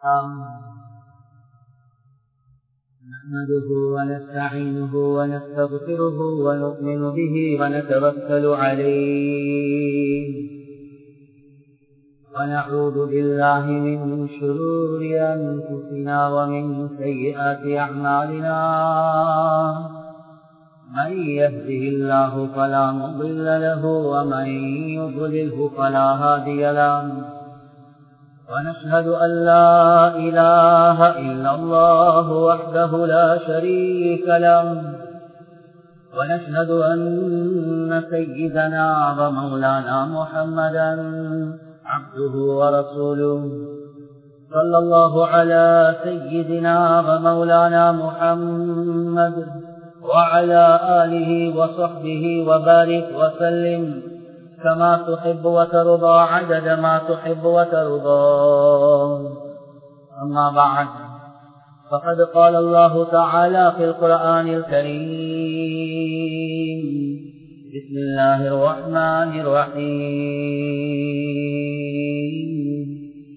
نحمده ونستعينه ونستغفره ونؤمن به ونتوكل عليه ونعوذ بالله من شرور أنفسنا ومن سيئات أعمالنا من يهده الله فلا مضل له ومن يضلله فلا هادي له ونشهد أن لا إله إلا الله وحده لا شريك له ونشهد أن سيدنا ومولانا محمدا عبده ورسوله صلى الله على سيدنا ومولانا محمد وعلى آله وصحبه وبارك وسلم كما تحب وترضى عدد ما تحب وترضى أما بعد فقد قال الله تعالى في القرآن الكريم بسم الله الرحمن الرحيم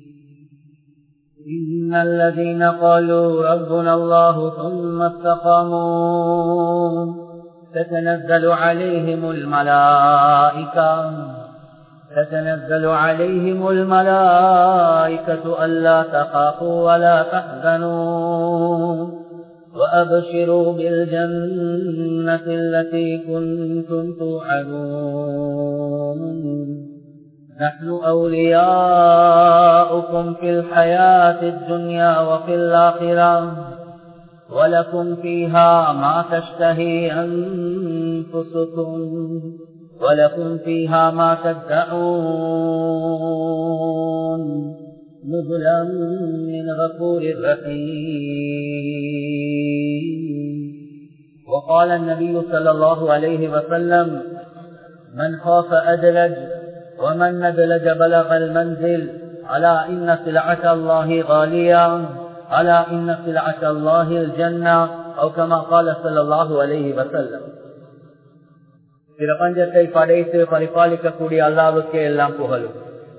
إن الذين قالوا ربنا الله ثم استقاموا تتنزل عليهم الملائكة تتنزل عليهم الملائكة ألا تخافوا ولا تحزنوا وأبشروا بالجنة التي كنتم توعدون نحن أولياؤكم في الحياة الدنيا وفي الآخرة ولكم فيها ما تشتهي أنفسكم ولكم فيها ما تدعون نزلا من غفور رحيم وقال النبي صلى الله عليه وسلم من خاف أدلج ومن ندلج بلغ المنزل ألا إن سلعة الله غالية ألا إن سلعة الله الجنة أو كما قال صلى الله عليه وسلم பிரபஞ்சத்தை படைத்து பரிபாலிக்கக்கூடிய அல்லாவுக்கே எல்லாம் புகழும்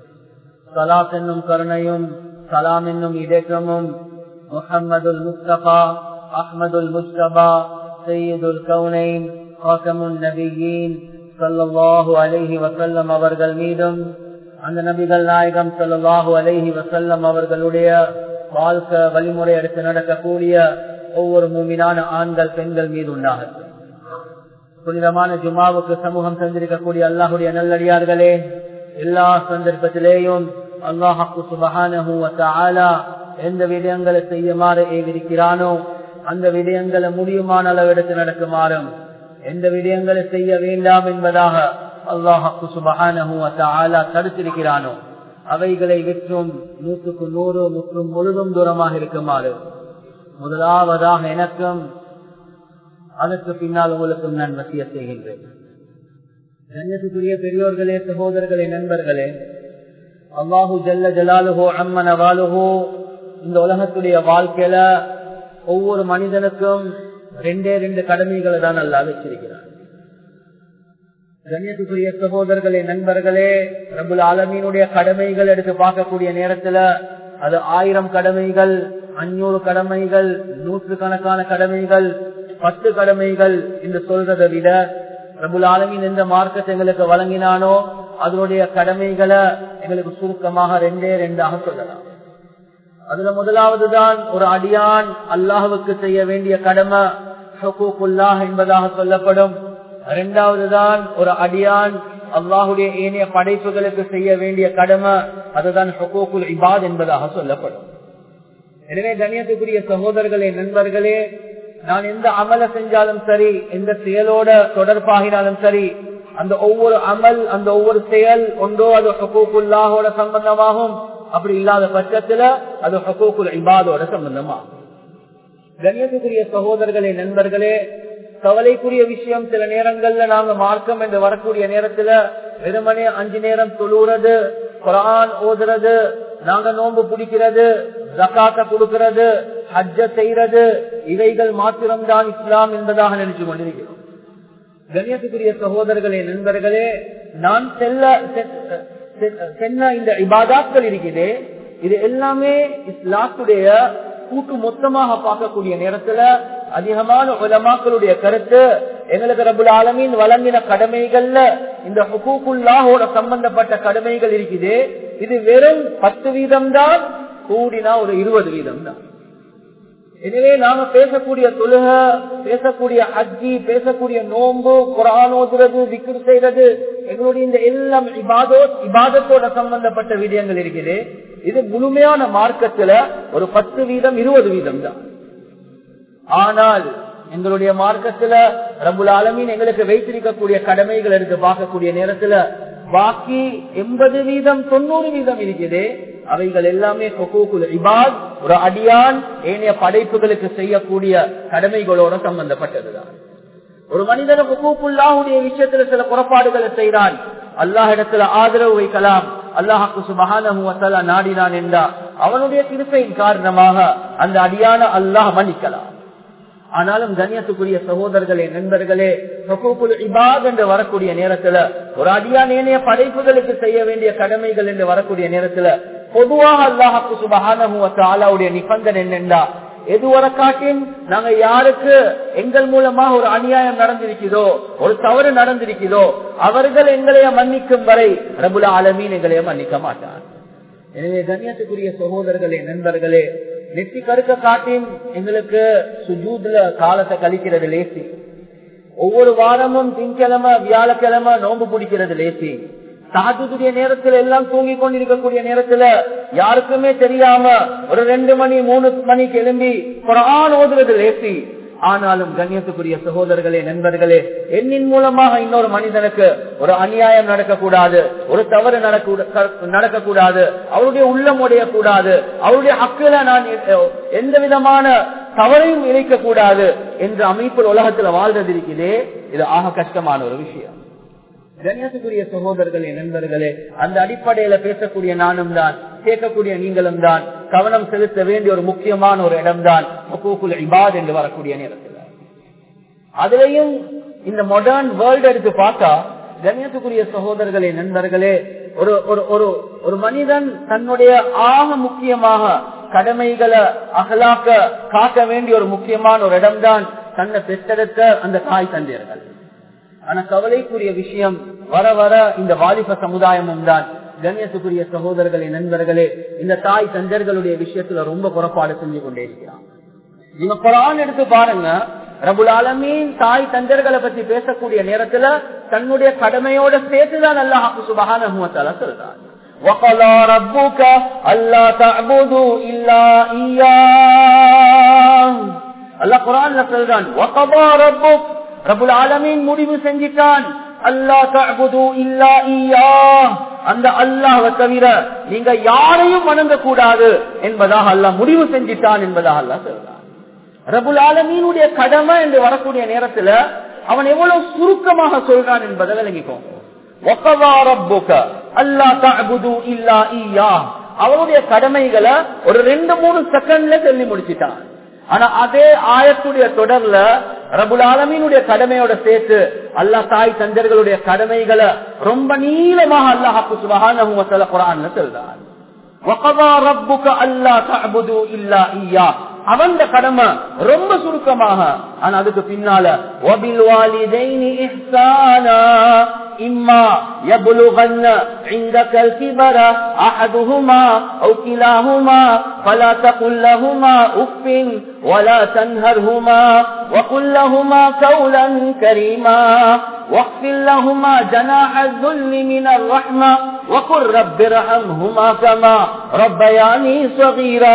சலாத் என்னும் கருணையும் சலாம் என்னும் இடேற்றமும் முஹம்மதுல் முஸ்தபா அஹ்மதுல் முஸ்தபா சையீதுல் கவுனைன் ஹாசமுன் நபியின் சல்லாஹூ அலஹி வசல்லம் அவர்கள் மீதும் அந்த நபிகள் நாயகம் சல்லாஹூ அலஹி வசல்லம் அவர்களுடைய வாழ்க்கை வழிமுறை எடுத்து நடக்கக்கூடிய ஒவ்வொரு மூமினான ஆண்கள் பெண்கள் மீது உண்டாகட்டும் புனிதமான ஜுமாவுக்கு சமூகம் செஞ்சிருக்கக்கூடிய அல்லாஹுடைய நல்லடியார்களே எல்லா சந்தர்ப்பத்திலேயும் அல்லாஹாக்கு சுபகான எந்த விடயங்களை செய்யுமாறு ஏவிருக்கிறானோ அந்த விடயங்களை முடியுமான அளவு எடுத்து நடக்குமாறும் எந்த விடயங்களை செய்ய வேண்டாம் என்பதாக அல்லாஹாக்கு சுபகான தடுத்திருக்கிறானோ அவைகளை விற்றும் நூற்றுக்கு நூறு முற்றும் முழுதும் தூரமாக இருக்குமாறு முதலாவதாக எனக்கும் அதற்கு பின்னால் உங்களுக்கும் நான் வசிய செய்கின்றேன் கண்ணியத்துக்குரிய பெரியோர்களே சகோதரர்களே நண்பர்களே அல்லாஹு ஜல்ல ஜலாலுகோ அம்மன வாலுகோ இந்த உலகத்துடைய வாழ்க்கையில ஒவ்வொரு மனிதனுக்கும் ரெண்டே ரெண்டு கடமைகளை தான் நல்லா வச்சிருக்கிறார் கண்ணியத்துக்குரிய சகோதரர்களே நண்பர்களே ரபுல் ஆலமீனுடைய கடமைகள் எடுத்து பார்க்கக்கூடிய நேரத்துல அது ஆயிரம் கடமைகள் அஞ்சூறு கடமைகள் நூற்று கணக்கான கடமைகள் பத்து கடமைகள் என்று சொல்றதை விட பிரபுல் ஆலமின் எந்த மார்க்கத்தை எங்களுக்கு வழங்கினானோ அதனுடைய கடமைகளை எங்களுக்கு சுருக்கமாக ரெண்டே ரெண்டாக சொல்லலாம் அதுல முதலாவது தான் ஒரு அடியான் அல்லாஹுக்கு செய்ய வேண்டிய கடமை என்பதாக சொல்லப்படும் இரண்டாவது தான் ஒரு அடியான் அல்லாஹுடைய ஏனைய படைப்புகளுக்கு செய்ய வேண்டிய கடமை அதுதான் ஹொகோக்குல் இபாத் என்பதாக சொல்லப்படும் எனவே கண்ணியத்துக்குரிய சகோதரர்களே நண்பர்களே நான் எந்த அமல செஞ்சாலும் சரி எந்த செயலோட தொடர்பாகினாலும் சரி அந்த ஒவ்வொரு அமல் அந்த ஒவ்வொரு செயல் ஒன்றோ அது ஹக்கூக்குல்லாஹோட சம்பந்தமாகும் அப்படி இல்லாத பட்சத்துல அது ஹக்கூக்குல் இபாதோட சம்பந்தமாகும் கண்ணியத்துக்குரிய சகோதரர்களே நண்பர்களே கவலைக்குரிய விஷயம் சில நேரங்கள்ல நாங்க மார்க்கம் என்று வரக்கூடிய நேரத்துல வெறுமனே அஞ்சு நேரம் தொழுறது குரான் ஓதுறது நாங்க நோன்பு பிடிக்கிறது ஜக்காத்த கொடுக்கிறது ஹஜ்ஜ செய்யறது இவைகள் மாத்திரம்தான் இஸ்லாம் என்பதாக நினைச்சு கொண்டிருக்கிறோம் கண்ணியத்துக்குரிய சகோதரர்களே நண்பர்களே நான் செல்ல சென்ன இந்த இபாதாக்கள் இருக்குது இது எல்லாமே இஸ்லாத்துடைய கூட்டு மொத்தமாக பார்க்கக்கூடிய நேரத்துல அதிகமான உலமாக்களுடைய கருத்து எங்களுக்கு ரபுல் ஆலமீன் வழங்கின கடமைகள்ல இந்த ஹுகூக்குல்லாஹோட சம்பந்தப்பட்ட கடமைகள் இருக்குது இது வெறும் பத்து வீதம் தான் கூடினா ஒரு இருபது வீதம் தான் எனவே நாம பேசக்கூடிய தொழுக பேசக்கூடிய அஜி பேசக்கூடிய நோன்பு குரானோதுறது விக்கிர் செய்யறது எங்களுடைய இந்த எல்லாம் இபாதோ இபாதத்தோட சம்பந்தப்பட்ட விடயங்கள் இருக்குது இது முழுமையான மார்க்கத்துல ஒரு பத்து வீதம் இருபது வீதம் தான் ஆனால் எங்களுடைய மார்க்கத்துல ரபுல் ஆலமீன் எங்களுக்கு வைத்திருக்கக்கூடிய கடமைகள் எடுத்து பார்க்கக்கூடிய நேரத்துல பாக்கி எண்பது வீதம் தொண்ணூறு வீதம் இருக்குது அவைகள் எல்லாமே இபாத் ஒரு அடியான் ஏனைய படைப்புகளுக்கு செய்யக்கூடிய கடமைகளோட சம்பந்தப்பட்டதுதான் ஒரு மனிதன ஹுக்கூக்குல்லாவுடைய விஷயத்துல சில புறப்பாடுகளை செய்கிறான் அல்லாஹ் இடத்துல ஆதரவு வைக்கலாம் அல்லாஹாக்கு சுபகான நாடினான் என்றா அவனுடைய திருப்பையின் காரணமாக அந்த அடியான அல்லாஹ் மன்னிக்கலாம் ஆனாலும் கண்ணியத்துக்குரிய சகோதரர்களே நண்பர்களே இபாத் என்று வரக்கூடிய நேரத்துல ஒரு அடியான் ஏனைய படைப்புகளுக்கு செய்ய வேண்டிய கடமைகள் என்று வரக்கூடிய நேரத்துல பொதுவாக அல்லாஹாக்கு சுபகானுடைய நிபந்தனை என்னென்றா எதுவரை காட்டின் நாங்க யாருக்கு எங்கள் மூலமாக ஒரு அநியாயம் நடந்திருக்கிறதோ ஒரு தவறு நடந்திருக்கிறதோ அவர்கள் எங்களைய மன்னிக்கும் வரை ரபுல ஆலமீன் எங்களைய மன்னிக்க மாட்டான் எனவே கண்ணியத்துக்குரிய சகோதரர்களே நண்பர்களே நெத்தி கருக்க காட்டின் எங்களுக்கு சுஜூதுல காலத்தை கழிக்கிறது லேசி ஒவ்வொரு வாரமும் திங்கிழமை வியாழக்கிழமை நோன்பு பிடிக்கிறது லேசி சாதுடைய நேரத்துல எல்லாம் தூங்கி கொண்டிருக்கக்கூடிய நேரத்துல யாருக்குமே தெரியாம ஒரு ரெண்டு மணி மூணு மணிக்கு எழும்பி குரான் ஓதுறது லேசி ஆனாலும் கண்ணியத்துக்குரிய சகோதரர்களே நண்பர்களே எண்ணின் மூலமாக இன்னொரு மனிதனுக்கு ஒரு அநியாயம் நடக்கக்கூடாது ஒரு தவறு நடக்கக்கூடாது அவருடைய உள்ளம் உடையக்கூடாது அவருடைய ஹக்கில நான் எந்த விதமான தவறையும் இணைக்க கூடாது என்ற அமைப்பில் உலகத்துல வாழ்றது இருக்கிறதே இது ஆக கஷ்டமான ஒரு விஷயம் கண்ணியத்துக்குரிய சகோதரர்களே நண்பர்களே அந்த அடிப்படையில பேசக்கூடிய நானும் தான் கேட்கக்கூடிய நீங்களும் தான் கவனம் செலுத்த வேண்டிய ஒரு முக்கியமான ஒரு இடம் தான் இபாத் என்று வரக்கூடிய நேரத்தில் அதுலயும் இந்த மாடர்ன் வேர்ல்டு எடுத்து பார்த்தா கண்ணியத்துக்குரிய சகோதரர்களே நண்பர்களே ஒரு ஒரு ஒரு ஒரு மனிதன் தன்னுடைய ஆக முக்கியமாக கடமைகளை அகலாக்க காக்க வேண்டிய ஒரு முக்கியமான ஒரு இடம்தான் தன்னை பெற்றெடுத்த அந்த தாய் தந்தையர்கள் ஆனா கவலைக்குரிய விஷயம் வர வர இந்த வாலிப சமுதாயமும் தான் கண்ணியத்துக்குரிய சகோதரர்களே நண்பர்களே இந்த தாய் தந்தர்களுடைய விஷயத்துல ரொம்ப புறப்பாடு செஞ்சு கொண்டே இருக்கிறான் நீங்க குரான் எடுத்து பாருங்க ரபுல் ஆலமீன் தாய் தந்தர்களை பத்தி பேசக்கூடிய நேரத்துல தன்னுடைய கடமையோட சேர்த்துதான் அல்லாஹு சுபகான சொல்றான் وقضى ربك ألا تعبدوا إلا إياه அல்லாஹ் குரான்ல சொல்றான் وقضى ربك ரபுல் ஆலமீன் முடிவு செஞ்சிட்டான் அல்லா தஅபுது இல்லா ஈயா அந்த அல்லாஹ்வை தவிர நீங்க யாரையும் வணங்க கூடாது என்பதாக அல்லாஹ் முடிவு செஞ்சிட்டான் என்பதாக அல்லாஹ் சொல்றான் ரபுல் ஆலமீனுடைய கடமை என்று வரக்கூடிய நேரத்துல அவன் எவ்வளவு சுருக்கமாக சொல்றான் என்பதை விளங்கிக்கோங்க அவருடைய கடமைகளை ஒரு ரெண்டு மூணு செகண்ட்ல சொல்லி முடிச்சிட்டான் ஆனா அதே ஆயத்துடைய தொடர்ல ரபுல் ஆலமீனுடைய கடமையோட சேர்த்து அல்லா தாய் தந்தர்களுடைய கடமைகளை ரொம்ப நீளமாக அல்லாஹாக்கு சுபகான குரான் சொல்றான் அவன் கடமை ரொம்ப சுருக்கமாக ஆனா அதுக்கு பின்னால إما يبلغن عندك الكبر أحدهما أو كلاهما فلا تقل لهما أف ولا تنهرهما وقل لهما قولا كريما واغفر لهما جناح الذل من الرحمة وقل رب ارحمهما كما ربياني صغيرا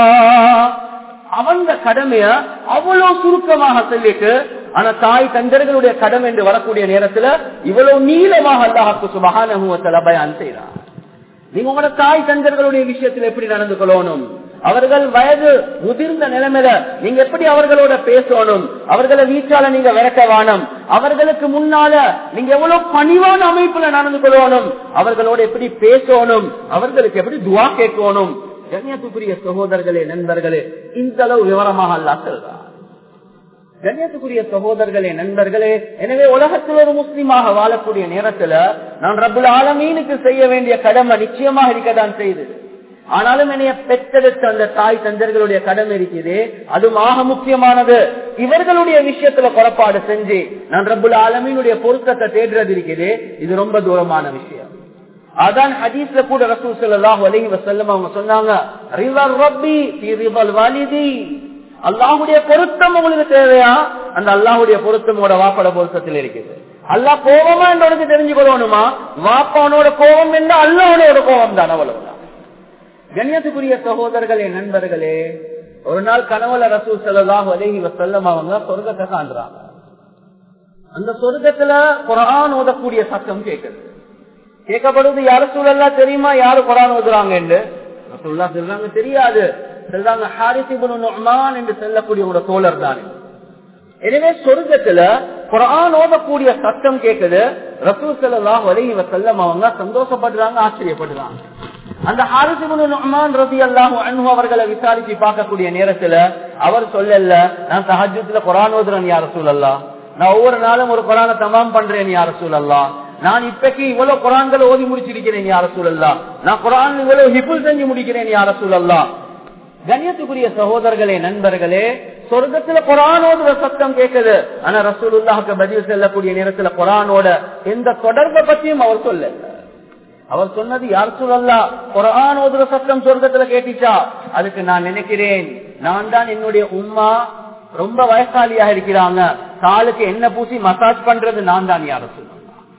அவன் கடமைய அவ்வளவு சுருக்கமாக சொல்லிட்டு ஆனா தாய் தந்தர்களுடைய கடமை என்று வரக்கூடிய நேரத்துல இவ்வளவு நீளமாக அல்லாஹாக்கு சுபகான பயான் செய்யறான் நீங்க உங்களோட தாய் தந்தர்களுடைய விஷயத்தில் எப்படி நடந்து கொள்ளணும் அவர்கள் வயது முதிர்ந்த நிலைமையில நீங்க எப்படி அவர்களோட பேசணும் அவர்களை வீச்சால நீங்க விரட்ட வானம் அவர்களுக்கு முன்னால நீங்க எவ்வளவு பணிவான அமைப்புல நடந்து கொள்ளணும் அவர்களோட எப்படி பேசணும் அவர்களுக்கு எப்படி துவா கேட்கணும் கண்ணியத்துக்குரிய சகோதரர்களே நண்பர்களே இந்த அளவு விவரமாக அல்லா சொல்றார் கண்ணியத்துக்குரிய சகோதரர்களே நண்பர்களே எனவே உலகத்தில் ஒரு முஸ்லீமாக வாழக்கூடிய நேரத்துல நான் ரபுல் ஆலமீனுக்கு செய்ய வேண்டிய கடமை நிச்சயமாக இருக்கத்தான் செய்தது ஆனாலும் என்னைய பெற்றெடுத்த அந்த தாய் தந்தர்களுடைய கடமை இருக்குது அது ஆக முக்கியமானது இவர்களுடைய விஷயத்துல குறப்பாடு செஞ்சு நான் ரபுல் ஆலமீனுடைய பொருத்தத்தை தேடுறது இருக்குது இது ரொம்ப தூரமான விஷயம் அதான் ஹதீஸ்ல கூட ரசூல் ஸல்லல்லாஹு அலைஹி வஸல்லம் அவங்க சொன்னாங்க ரிவர் ரப்பி ஃபீ ரிதல் வாலிதி அல்லாஹ்வுடைய பொருத்தம் உங்களுக்கு தேவையா அந்த அல்லாஹ்வுடைய பொருத்தமோட வாப்பட பொருத்தத்தில் இருக்குது அல்லாஹ் கோபமா என்று தெரிஞ்சு கொள்ளணுமா வாப்பானோட கோபம் என்ன அல்லாஹ்வோட கோபம் தான் அவ்வளவுதான் கண்ணியத்துக்குரிய சகோதரர்களே நண்பர்களே ஒரு நாள் கனவுல ரசூல் ஸல்லல்லாஹு அலைஹி வஸல்லம் அவங்க சொர்க்கத்தை காண்றாங்க அந்த சொர்க்கத்துல குர்ஆன் ஓதக்கூடிய சத்தம் கேட்குது கேட்கப்படுவது யாரு சூழல்லா தெரியுமா யாரு குரான் ஓதுறாங்க என்று ரசூல்லா சொல்றாங்க தெரியாது சொல்றாங்க ஹாரிஸ் இப்னு நுஅமான் என்று சொல்லக்கூடிய ஒரு தோழர் தான் எனவே சொர்க்கத்துல குரான் ஓதக்கூடிய சத்தம் கேட்குது ரசூல் ஸல்லல்லாஹு அலைஹி வஸல்லம் அவங்க சந்தோஷப்படுறாங்க ஆச்சரியப்படுறாங்க அந்த ஹாரிஸ் இப்னு நுஅமான் ரலியல்லாஹு அன்ஹு அவர்களை விசாரிச்சு பார்க்கக்கூடிய நேரத்துல அவர் சொல்லல நான் தஹஜ்ஜுத்ல குரான் ஓதுறேன் யா ரசூலல்லாஹ் நான் ஒவ்வொரு நாளும் ஒரு குரானை தமாம் பண்றேன் யா ரசூலல்லாஹ் நான் இப்பக்கு இவ்வளவு குரான்களை ஓதி முடிச்சிருக்கிறேன் யார சூழல்லா நான் குரான் இவ்வளவு ஹிப்புல் செஞ்சு முடிக்கிறேன் யார சூழல்லா கண்ணியத்துக்குரிய சகோதரர்களே நண்பர்களே சொர்க்கத்துல குரானோட சத்தம் கேட்குது ஆனா ரசூலுல்லாஹுக்கு பதில் செல்லக்கூடிய நேரத்துல குரானோட எந்த தொடர்பை பற்றியும் அவர் சொல்ல அவர் சொன்னது யார் சொல்லல்லா குரான் ஓதுற சத்தம் சொர்க்கத்துல கேட்டுச்சா அதுக்கு நான் நினைக்கிறேன் நான் தான் என்னுடைய உம்மா ரொம்ப வயசாலியாக இருக்கிறாங்க காலுக்கு என்ன பூசி மசாஜ் பண்றது நான் தான் யார சொல்லலாம்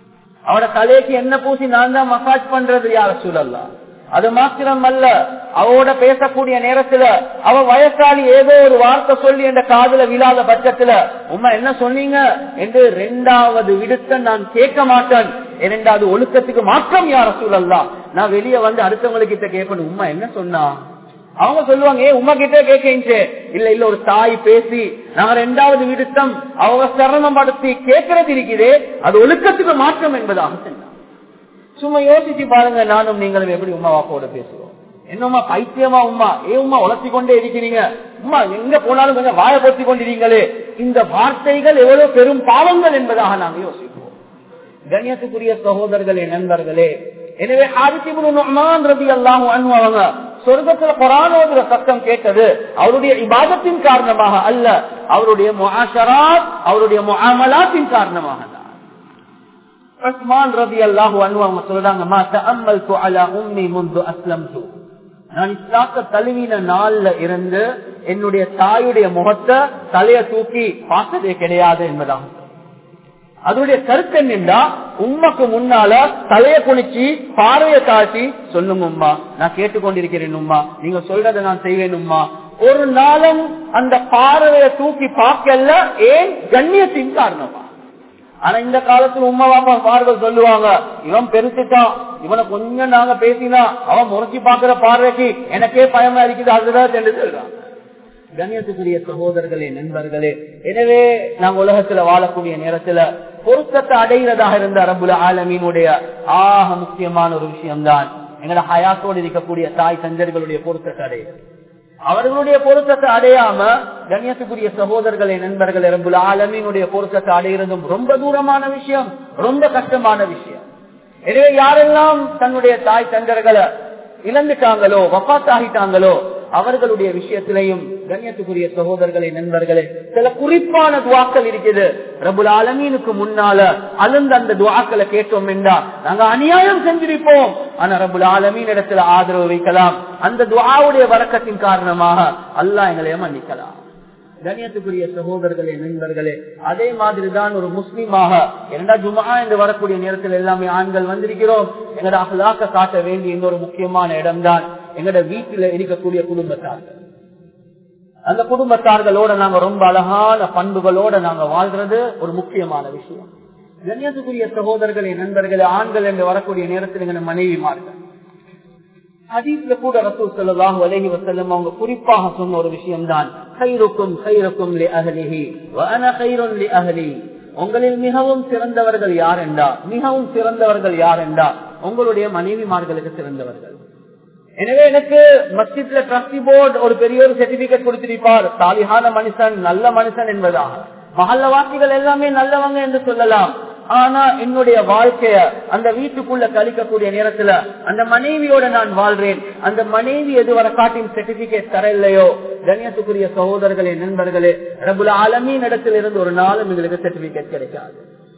அவட தலைக்கு என்ன பூசி நான் தான் மசாஜ் பண்றது யார சூழல்லாம் அது மாத்திரம் அல்ல அவட பேசக்கூடிய நேரத்துல அவ வயசாளி ஏதோ ஒரு வார்த்தை சொல்லி என்ற காதுல விழாத பட்சத்துல உண்மை என்ன சொன்னீங்க என்று ரெண்டாவது விடுத்த நான் கேட்க மாட்டேன் இரண்டாவது ஒழுக்கத்துக்கு மாற்றம் யார சூழல்லாம் நான் வெளியே வந்து அடுத்தவங்களுக்கு கிட்ட கேட்கணும் உண்மை என்ன சொன்னா அவங்க சொல்லுவாங்க ஏ உமா கிட்ட கேட்க இல்ல இல்ல ஒரு தாய் பேசி நாங்க ரெண்டாவது விடுத்தம் அவங்க சிரமப்படுத்தி கேட்கறது இருக்குதே அது ஒழுக்கத்துக்கு மாற்றம் என்பதாக சொன்னாங்க சும்மா யோசிச்சு பாருங்க நானும் நீங்களும் எப்படி உமா வாப்போட பேசுவோம் என்னம்மா பைத்தியமா உமா ஏ உமா உழைச்சி கொண்டே இருக்கிறீங்க உமா எங்க போனாலும் கொஞ்சம் வாய பொத்தி கொண்டிருக்கீங்களே இந்த வார்த்தைகள் எவ்வளவு பெரும் பாவங்கள் என்பதாக நாங்க யோசிப்போம் கண்ணியத்துக்குரிய சகோதரர்களே நண்பர்களே எனவே ஆதித்யன் ரவி அல்லாம அவங்க சொர்க்கத்துல குரானோதுற சத்தம் கேட்டது அவருடைய இபாதத்தின் காரணமாக அல்ல அவருடைய முஆஷராத் அவருடைய முஆமலாத்தின் காரணமாக உஸ்மான் ரபி அல்லாஹு அவங்க சொல்றாங்க மா தஅம்மல்து அலா உம்மி முந்து அஸ்லம்து நான் இஸ்லாத்த தழுவின நாள்ல இருந்து என்னுடைய தாயுடைய முகத்தை தலைய தூக்கி பார்த்ததே கிடையாது என்பதாகும் அதனுடைய கருத்து என்னண்டா உண்மைக்கு முன்னால தலைய குளிச்சு பார்வையை தாழ்த்தி சொல்லுங்க உம்மா நான் கேட்டுக்கொண்டிருக்கிறேன் உம்மா நீங்க சொல்றதை நான் செய்வேன் உம்மா ஒரு நாளும் அந்த பார்வையை தூக்கி பார்க்கல ஏன் கண்ணியத்தின் காரணமா ஆனா இந்த காலத்துல உமா பாப்பா பார்வை சொல்லுவாங்க இவன் பெருசுட்டான் இவனை கொஞ்சம் நாங்க பேசினா அவன் முறைச்சி பாக்குற பார்வைக்கு எனக்கே பயமா இருக்குது அதுதான் என்று சொல்றாங்க கண்ணியத்துக்குரிய சகோதரர்களே நண்பர்களே எனவே நாங்க உலகத்துல வாழக்கூடிய நேரத்துல பொருத்தத்தை அடைகிறதாக இருந்த ரபுல ஆலமீனுடைய ஆக முக்கியமான ஒரு விஷயம்தான் எங்களோட ஹயாத்தோடு இருக்கக்கூடிய தாய் தந்தர்களுடைய பொருத்தத்தை அடைகிறது அவர்களுடைய பொருத்தத்தை அடையாம கண்ணியத்துக்குரிய சகோதரர்களே நண்பர்களே ரபுல ஆலமீனுடைய பொருத்தத்தை அடைகிறதும் ரொம்ப தூரமான விஷயம் ரொம்ப கஷ்டமான விஷயம் எனவே யாரெல்லாம் தன்னுடைய தாய் தந்தர்களை இழந்துட்டாங்களோ வப்பாத்தாகிட்டாங்களோ அவர்களுடைய விஷயத்திலையும் கண்ணியத்துக்குரிய சகோதரர்களே நண்பர்களே சில குறிப்பான துவாக்கள் இருக்குது ரபுல் ஆலமீனுக்கு முன்னால அழுந்த அந்த துவாக்களை கேட்டோம் என்றா நாங்க அநியாயம் செஞ்சிருப்போம் ஆனா ரபுல் ஆலமீன் இடத்துல ஆதரவு வைக்கலாம் அந்த துவாவுடைய வழக்கத்தின் காரணமாக அல்லாஹ் எங்களை மன்னிக்கலாம் கண்ணியத்துக்குரிய சகோதரர்களே நண்பர்களே அதே மாதிரிதான் ஒரு முஸ்லீமாக இரண்டா ஜுமா என்று வரக்கூடிய நேரத்தில் எல்லாமே ஆண்கள் வந்திருக்கிறோம் எங்கட அகலாக்க காட்ட வேண்டிய இன்னொரு முக்கியமான இடம்தான் எங்கட வீட்டில இருக்கக்கூடிய குடும்பத்தார்கள் அந்த குடும்பத்தார்களோட நாங்க ரொம்ப அழகான பண்புகளோட நாங்க வாழ்றது ஒரு முக்கியமான விஷயம் கண்ணியத்துக்குரிய சகோதரர்களே நண்பர்களே ஆண்கள் என்று வரக்கூடிய நேரத்தில் எங்க மனைவிமார்கள் ஹதீஸ்ல கூட ரசூல் ஸல்லல்லாஹு அலைஹி வஸல்லம் அவங்க குறிப்பாக சொன்ன ஒரு விஷயம் தான் கைருக்கும் கைருக்கும் லி அஹ்லிஹி வ அன கைருன் லி அஹ்லி உங்களில் மிகவும் சிறந்தவர்கள் யார் என்றா மிகவும் சிறந்தவர்கள் யார் என்றா உங்களுடைய மனைவிமார்களுக்கு சிறந்தவர்கள் எனவே எனக்கு மஸ்ஜித்ல ட்ரஸ்டி போர்டு ஒரு பெரிய ஒரு சர்டிபிகேட் கொடுத்திருப்பார் சாலிஹான மனுஷன் நல்ல மனுஷன் என்பதாக மகல்லவாசிகள் எல்லாமே நல்லவங்க என்று சொல்லலாம் ஆனா என்னுடைய வாழ்க்கைய அந்த வீட்டுக்குள்ள கழிக்கக்கூடிய நேரத்துல அந்த மனைவியோட நான் வாழ்றேன் அந்த மனைவி எதுவரை காட்டியும் சர்டிபிகேட் தர இல்லையோ கண்ணியத்துக்குரிய சகோதரர்களே நண்பர்களே ரபுல் ஆலமீன் இடத்துல இருந்து ஒரு நாளும் எங்களுக்கு சர்டிபிகேட் கிடைக்காது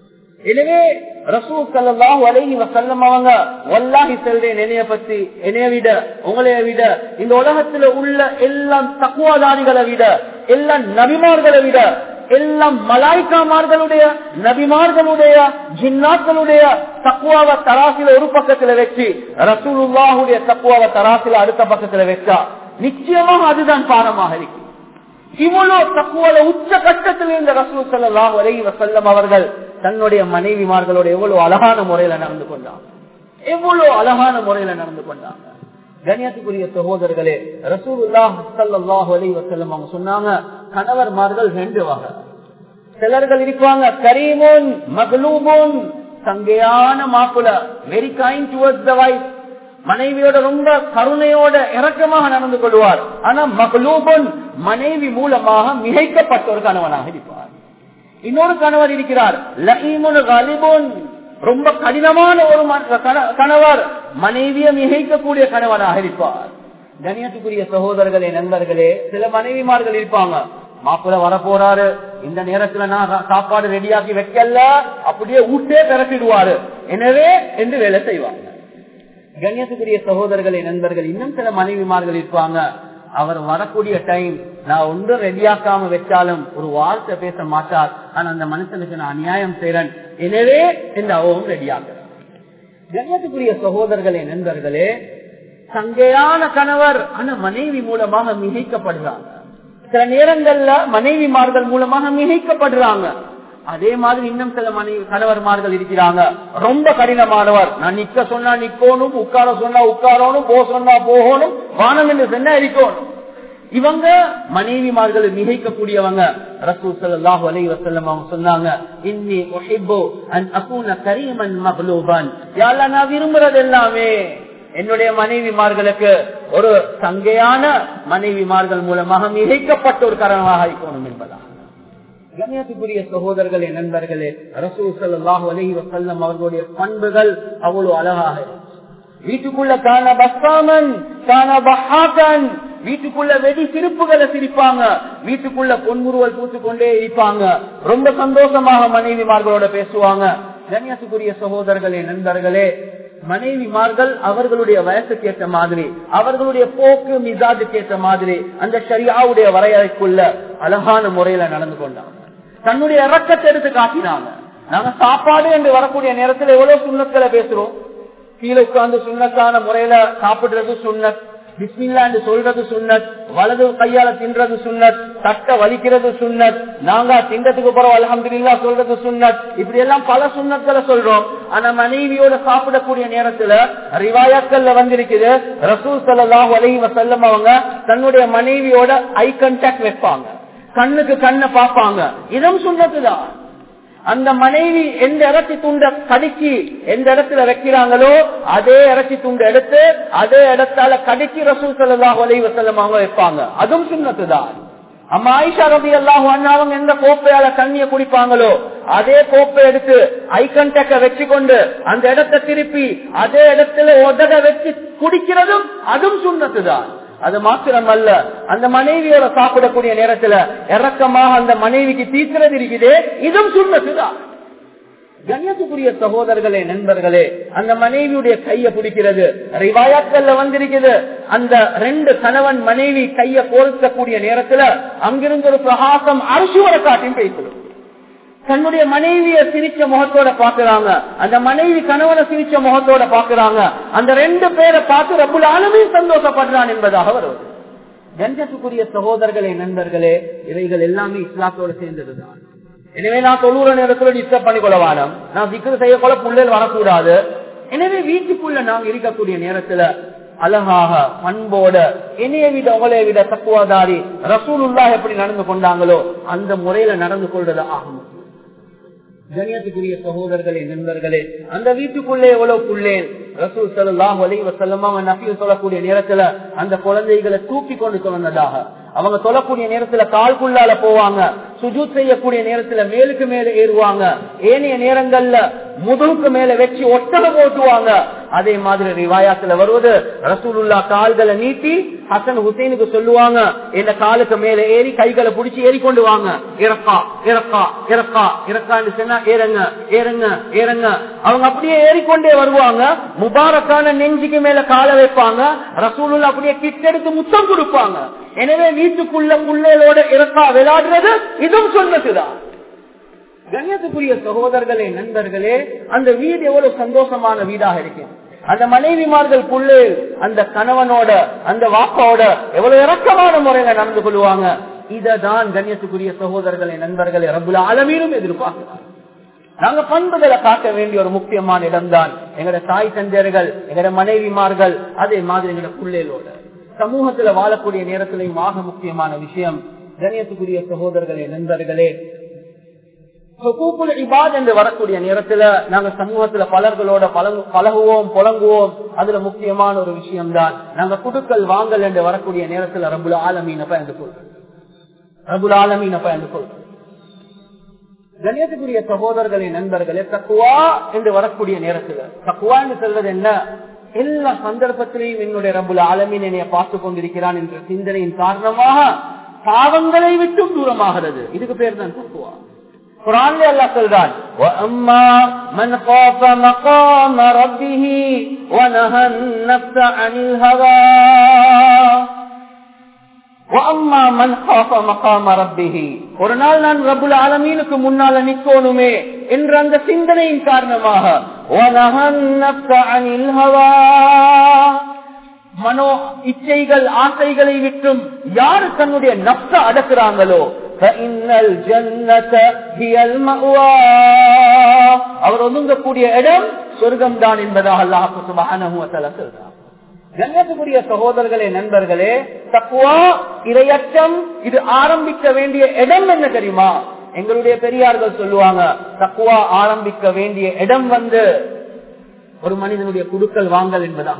எனவே ரசூ சல்லாஹூ அலஹி வசல்லம் அவங்க வல்லாஹி செல்றேன் என்னைய பத்தி என்னைய விட உங்களைய விட இந்த உலகத்துல உள்ள எல்லாம் தக்குவாதாரிகளை விட எல்லாம் நபிமார்களை விட எல்லாம் மலாய்க்காமார்களுடைய நபிமார்களுடைய ஜின்னாக்களுடைய தக்குவாவ தராசில ஒரு பக்கத்துல வச்சு ரசூலுல்லாஹுடைய தக்குவாவ தராசில அடுத்த பக்கத்துல வச்சா நிச்சயமாக அதுதான் பாரமாக இருக்கு இவ்வளவு தக்குவல உச்ச கட்டத்தில் இந்த ரசூல் சல்லாஹ் வரை வசல்லம் அவர்கள் தன்னுடைய மனைவிமார்களோட எவ்வளவு அழகான முறையில நடந்து கொண்டாங்க எவ்வளவு அழகான முறையில நடந்து கொண்டாங்க கண்ணியத்துக்குரிய சகோதரர்களே ரசூலுல்லாஹ் சல்லாஹ் அலி வசல்லம் அவங்க சொன்னாங்க கணவர்மார்கள் ரெண்டு வகை சிலர்கள் இருப்பாங்க கரீமுன் மகளூமுன் சங்கையான மாப்பிள very kind towards the wife மனைவியோட ரொம்ப கருணையோட இறக்கமாக நடந்து கொள்வார் ஆனா மகளூபன் மனைவி மூலமாக மிகைக்கப்பட்ட ஒரு கணவனாக இருப்பார் இன்னொரு கணவர் இருக்கிறார் லஹீமுன் கலிபுன் ரொம்ப கடினமான ஒரு கணவர் மனைவியை மிகைக்கக்கூடிய கணவனாக இருப்பார் கணியத்துக்குரிய சகோதரர்களே நண்பர்களே சில மனைவிமார்கள் இருப்பாங்க மாப்பிள்ள வர போறாரு இந்த நேரத்துல நான் சாப்பாடு ரெடியாக்கி வைக்கல அப்படியே ஊட்டே பிறப்பிடுவாரு எனவே என்று வேலை செய்வாங்க கண்ணியத்துக்குரிய சகோதரர்களே நண்பர்கள் இன்னும் சில மனைவிமார்கள் இருப்பாங்க அவர் வரக்கூடிய டைம் நான் ஒன்றும் ரெடியாக்காம வச்சாலும் ஒரு வார்த்தை பேச மாட்டார் ஆனா அந்த மனுஷனுக்கு நான் அநியாயம் செய்யறேன் எனவே இந்த அவவும் ரெடியாக்குறேன் கண்ணியத்துக்குரிய சகோதரர்களே நண்பர்களே சங்கையான கணவர் ஆனா மனைவி மூலமாக மிகைக்கப்படுறாங்க சில நேரங்கள்ல மனைவிமார்கள் மூலமாக மிகைக்கப்படுறாங்க அதே மாதிரி இன்னும் சில மனைவி கணவர்மார்கள் இருக்கிறாங்க ரொம்ப கடினமானவர் நான் நிக்க சொன்னா நிக்கணும் உட்கார சொன்னா உட்காரணும் போ சொன்னா போகணும் வானம் என்று சொன்னா இருக்கணும் இவங்க மனைவிமார்கள் மிகைக்கக்கூடியவங்க ரசூல் ஸல்லல்லாஹு அலைஹி வஸல்லம் அவங்க சொன்னாங்க இன்னி உஹிப்பு அன் அகூன கரீமன் மக்லூபன் யா அல்லாஹ் நான் விரும்புறது எல்லாமே என்னுடைய மனைவிமார்களுக்கு ஒரு சங்கையான மனைவிமார்கள் மூலமாக மிகைக்கப்பட்ட ஒரு காரணமாக இருக்கணும் என்பதா கண்ணியத்துக்குரிய சகோதரர்களே நண்பர்களே ரசூல் ஸல்லல்லாஹு அலைஹி வஸல்லம் அவர்களுடைய பண்புகள் அவ்வளவு அழகாக இருந்துச்சு. வீட்டுக்குள்ள காண பஸ்தாமன் காண பஹாக்கன் வீட்டுக்குள்ள வெடி சிரிப்புகளை சிரிப்பாங்க வீட்டுக்குள்ள பொன்முறுவல் பூத்துக்கொண்டே இருப்பாங்க ரொம்ப சந்தோஷமாக மனைவிமார்களோட பேசுவாங்க கண்ணியத்துக்குரிய சகோதரர்களே நண்பர்களே மனைவிமார்கள் அவர்களுடைய வயசுக்கு ஏற்ற மாதிரி அவர்களுடைய போக்கு மிசாஜுக்கு ஏற்ற மாதிரி அந்த ஷரியாவுடைய வரையறைக்குள்ள அழகான முறையில நடந்து கொண்டாங்க தன்னுடைய இறக்கத்தை எடுத்து காட்டினாங்க நாங்க சாப்பாடு என்று வரக்கூடிய நேரத்தில் எவ்வளவு சுண்ணத்துல பேசுறோம் கீழே உட்கார்ந்து சுண்ணத்தான முறையில சாப்பிடுறது சுண்ணத் பிஸ்மில்லாண்டு சொல்றது சுண்ணத் வலது கையால தின்றது சுண்ணத் தட்ட வலிக்கிறது சுண்ணத் நாங்க திண்டத்துக்கு போறோம் அலமதுல்லா சொல்றது சுண்ணத் இப்படி எல்லாம் பல சுண்ணத்துல சொல்றோம் ஆனா மனைவியோட சாப்பிடக்கூடிய நேரத்துல ரிவாயாக்கள்ல வந்திருக்குது ரசூல் சல்லாஹூ அலஹி வசல்லம் அவங்க தன்னுடைய மனைவியோட ஐ கண்டாக்ட் வைப்பாங்க கண்ணுக்கு கண்ணை பார்ப்பாங்க இதும் சுண்ணத்துதான் அந்த மனைவி எந்த இறச்சி துண்ட கடிச்சு எந்த இடத்துல வைக்கிறாங்களோ அதே இறச்சி துண்டு எடுத்து அதே இடத்தால கடிச்சு ரசூல் சல்லாஹ் அலைவசல்லம் அவங்க வைப்பாங்க அதுவும் சுண்ணத்துதான் அம்மா ஆயிஷா ரபி அல்லாஹ் அவங்க எந்த கோப்பையால தண்ணிய குடிப்பாங்களோ அதே கோப்பை எடுத்து ஐ கண்டக்க வச்சு கொண்டு அந்த இடத்தை திருப்பி அதே இடத்துல உதட வச்சு குடிக்கிறதும் அதுவும் சுண்ணத்துதான் அது மாத்திரம் அல்ல அந்த மனைவியோட சாப்பிடக்கூடிய நேரத்துல இறக்கமாக அந்த மனைவிக்கு தீர்க்கிறது இருக்குது இதுவும் சுண்ணத்துதான் கண்ணியத்துக்குரிய சகோதரர்களே நண்பர்களே அந்த மனைவியுடைய கைய பிடிக்கிறது ரிவாயாக்கள்ல வந்திருக்குது அந்த ரெண்டு கணவன் மனைவி கைய கோர்க்கக்கூடிய நேரத்துல அங்கிருந்து ஒரு பிரகாசம் அரசுவரை காட்டியும் பேசுது தன்னுடைய மனைவிய சிரிச்ச முகத்தோட பாக்குறாங்க அந்த மனைவி கணவனை சிரிச்ச முகத்தோட பாக்குறாங்க அந்த ரெண்டு பேரை பார்த்து ரப்புல் ஆளுமே சந்தோஷப்படுறான் என்பதாக வருவது கஞ்சத்துக்குரிய சகோதரர்களே நண்பர்களே இவைகள் எல்லாமே இஸ்லாத்தோடு சேர்ந்ததுதான் எனவே நான் தொழுற நேரத்துல டிஸ்டர்ப் பண்ணி கொள்ள வாரம் நான் சிக்கல் செய்ய கொள்ள புள்ளல் வரக்கூடாது எனவே வீட்டுக்குள்ள நாங்க இருக்கக்கூடிய நேரத்துல அழகாக பண்போட என்னைய விட உங்களை விட தக்குவாதாரி ரசூலுல்லா எப்படி நடந்து கொண்டாங்களோ அந்த முறையில நடந்து கொள்றது ஆகும் கணியத்துக்குரிய சகோதரர்களே நண்பர்களே அந்த வீட்டுக்குள்ளே எவ்வளவு புள்ளேன் ரசூல் சல்லாஹ் அலி வசல்லமா நபியில் சொல்லக்கூடிய நேரத்துல அந்த குழந்தைகளை தூக்கி கொண்டு சொன்னதாக அவங்க சொல்லக்கூடிய நேரத்துல கால்குள்ளால போவாங்க சுஜூத் செய்யக்கூடிய நேரத்துல மேலுக்கு மேல ஏறுவாங்க ஏனைய நேரங்கள்ல முதுகுக்கு மேல வச்சு ஒட்டகம் ஓட்டுவாங்க அதே மாதிரி ரிவாயாத்துல வருவது ரசூலுல்லா கால்களை நீட்டி ஹசன் ஹுசைனுக்கு சொல்லுவாங்க இந்த காலுக்கு மேல ஏறி கைகளை பிடிச்சி ஏறி கொண்டு வாங்க இறக்கா இறக்கா இறக்கா இறக்கான்னு சொன்னா ஏறுங்க ஏறுங்க ஏறுங்க அவங்க அப்படியே ஏறிக்கொண்டே வருவாங்க முபாரக்கான நெஞ்சுக்கு மேல காலை வைப்பாங்க ரசூலுல்லா அப்படியே கிட்டெடுத்து முத்தம் கொடுப்பாங்க எனவே வீட்டுக்குள்ள புள்ளைகளோட இறக்கா விளையாடுறது இதுவும் சொன்னதுதான் கண்ணியத்துக்குரிய சகோதரர்களே நண்பர்களே அந்த வீடு எவ்வளவு சந்தோஷமான வீடாக இருக்கு அந்த மனைவிமார்கள் புள்ளு அந்த கணவனோட அந்த வாப்பாவோட எவ்வளவு இறக்கமான முறையில நடந்து கொள்வாங்க இததான் கண்ணியத்துக்குரிய சகோதரர்களே நண்பர்களே ரபுல அளவீரும் எதிர்பார்க்கிறாங்க நாங்க பண்புகளை காட்ட வேண்டிய ஒரு முக்கியமான இடம்தான் எங்கட தாய் தந்தையர்கள் எங்கட மனைவிமார்கள் அதே மாதிரி எங்கட பிள்ளைகளோட சமூகத்துல வாழக்கூடிய நேரத்திலையும் ஆக முக்கியமான விஷயம் கணியத்துக்குரிய சகோதரர்களே நண்பர்களே என்று வரக்கூடிய நேரத்துல நாங்க சமூகத்துல பலர்களோட பழகுவோம் புலங்குவோம் அதுல முக்கியமான ஒரு விஷயம் தான் நாங்க குடுக்கல் வாங்கல் என்று வரக்கூடிய நேரத்துல ரபுல் ஆலமீன பயந்து கொள்றோம் ரபுல் ஆலமீன பயந்து கொள்றோம் கணியத்துக்குரிய சகோதரர்களே நண்பர்களே தக்குவா என்று வரக்கூடிய நேரத்துல தக்குவா என்று சொல்வது என்ன எல்லா சந்தர்ப்பத்திலையும் என்னுடைய ரபுல் ஆலமீன் என்னைய பார்த்து கொண்டிருக்கிறான் என்ற சிந்தனையின் காரணமாக பாவங்களை விட்டும் தூரமாகிறது இதுக்கு பேர் தான் தக்குவா குரான்ல அல்லாஹ் சொல்றான் وَأَمَّا مَنْ خَافَ مَقَامَ رَبِّهِ وَنَهَى النَّفْسَ عَنِ الْهَوَى وَأَمَّا مَنْ خَافَ مَقَامَ رَبِّهِ ஒரு நாள் நான் ரபுல் ஆலமீனுக்கு முன்னால நிக்கோணுமே என்ற அந்த சிந்தனையின் காரணமாக وَنَهَى النَّفْسَ عَنِ الْهَوَى மனோ இச்சைகள் ஆசைகளை விட்டும் யாரு தன்னுடைய நப்ச அடக்குறாங்களோ அவர் ஒதுங்கக்கூடிய இடம் சொர்க்கம் தான் என்பதாக அல்லாஹு சொல்றார் கண்ணியத்துக்குரிய சகோதரர்களே நண்பர்களே தக்குவா இரையச்சம் இது ஆரம்பிக்க வேண்டிய இடம் என்ன தெரியுமா எங்களுடைய பெரியார்கள் சொல்லுவாங்க தக்குவா ஆரம்பிக்க வேண்டிய இடம் வந்து ஒரு மனிதனுடைய குடுக்கல் வாங்கல் என்பதாக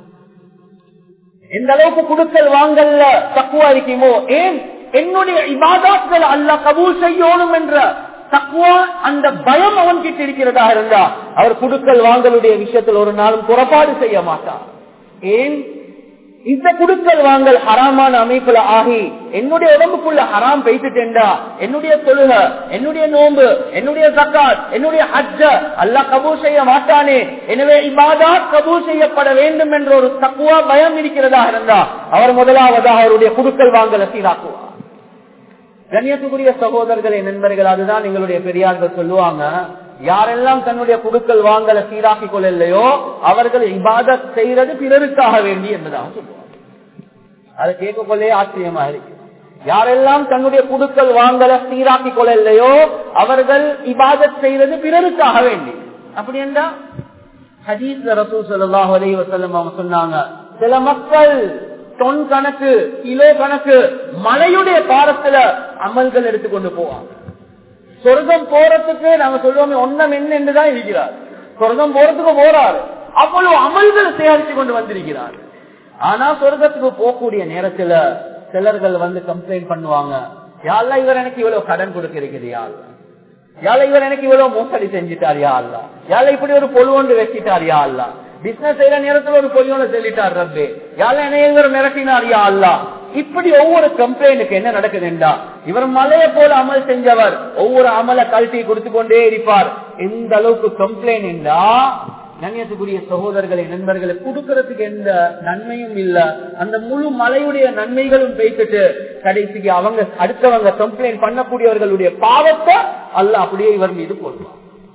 எந்த அளவுக்கு குடுக்கல் வாங்கல்ல தக்குவா இருக்குமோ ஏன் என்னுடைய இபாதாக்கள் அல்ல கபூல் செய்யணும் என்ற தக்குவா அந்த பயம் அவன் கிட்ட இருக்கிறதா இருந்தா அவர் குடுக்கல் வாங்கலுடைய விஷயத்தில் ஒரு நாளும் புறப்பாடு செய்ய மாட்டார் ஏன் இந்த குடுக்கல் வாங்கல் ஹராமான அமைப்புல ஆகி என்னுடைய உடம்புக்குள்ள ஹராம் பெய்துட்டேன்டா என்னுடைய தொழுக என்னுடைய நோன்பு என்னுடைய சக்காத் என்னுடைய ஹஜ்ஜ அல்லா கபூல் செய்ய மாட்டானே எனவே இபாதா கபூல் செய்யப்பட வேண்டும் என்ற ஒரு தக்குவா பயம் இருக்கிறதா இருந்தா அவர் முதலாவதாக அவருடைய குடுக்கல் வாங்கலை சீராக்குவார் கண்ணியத்துக்குரிய சகோதரர்களே நண்பர்கள் அதுதான் எங்களுடைய பெரியார்கள் சொல்லுவாங்க யாரெல்லாம் தன்னுடைய குடுக்கல் வாங்கல சீராக்கி கொள்ளலையோ அவர்கள் இபாதத் செய்யறது பிறருக்காக வேண்டி என்பதாக சொல்லுவாங்க அதை கேட்கக்கொள்ளே ஆச்சரியமா இருக்கு யாரெல்லாம் தன்னுடைய குடுக்கல் வாங்கல சீராக்கி கொள்ளலையோ அவர்கள் இபாதத் செய்யறது பிறருக்காக வேண்டி அப்படி என்றா ஹதீஸ் ரசூ சல்லாஹ் அலி வசல்லம் அவங்க சொன்னாங்க சில மக்கள் தொன் கணக்கு கிலோ கணக்கு மலையுடைய பாரத்துல அமல்கள் எடுத்துக்கொண்டு போவாங்க சொர்க்கம் போறதுக்கு நாங்க சொல்லுவோமே ஒன்னம் என்ன என்றுதான் இருக்கிறார் சொர்க்கம் போறதுக்கு போறாரு அவ்வளவு அமல்களை சேகரித்து கொண்டு வந்திருக்கிறார் ஆனா சொர்க்கத்துக்கு போகக்கூடிய நேரத்துல சிலர்கள் வந்து கம்ப்ளைண்ட் பண்ணுவாங்க யாழ்லா இவர் எனக்கு இவ்வளவு கடன் கொடுக்க இருக்குது யாழ் யாழ இவர் எனக்கு இவ்வளவு மோசடி செஞ்சிட்டார் யா அல்லா யாழ இப்படி ஒரு பொழுவொண்டு வச்சிட்டார் யா அல்லா பிசினஸ் செய்யற நேரத்துல ஒரு பொலியோட சொல்லிட்டார் ரப்பே யாழ இவர் மிரட்டினார் யா அல்லா இப்படி ஒவ்வொரு கம்ப்ளைண்ட்டுக்கு என்ன நடக்குதுண்டா இவர் மலையை போல அமல் செஞ்சவர் ஒவ்வொரு அமல கழட்டி கொடுத்து கொண்டே இருப்பார் எந்த அளவுக்கு கம்ப்ளைண்ட் கண்ணியத்துக்குரிய சகோதரர்களை நண்பர்களை கொடுக்கறதுக்கு எந்த நன்மையும் இல்ல அந்த முழு மலையுடைய நன்மைகளும் பேசிட்டு கடைசிக்கு அவங்க அடுத்தவங்க கம்ப்ளைண்ட் பண்ணக்கூடியவர்களுடைய பாவத்தை அல்ல அப்படியே இவர் மீது போடுவார்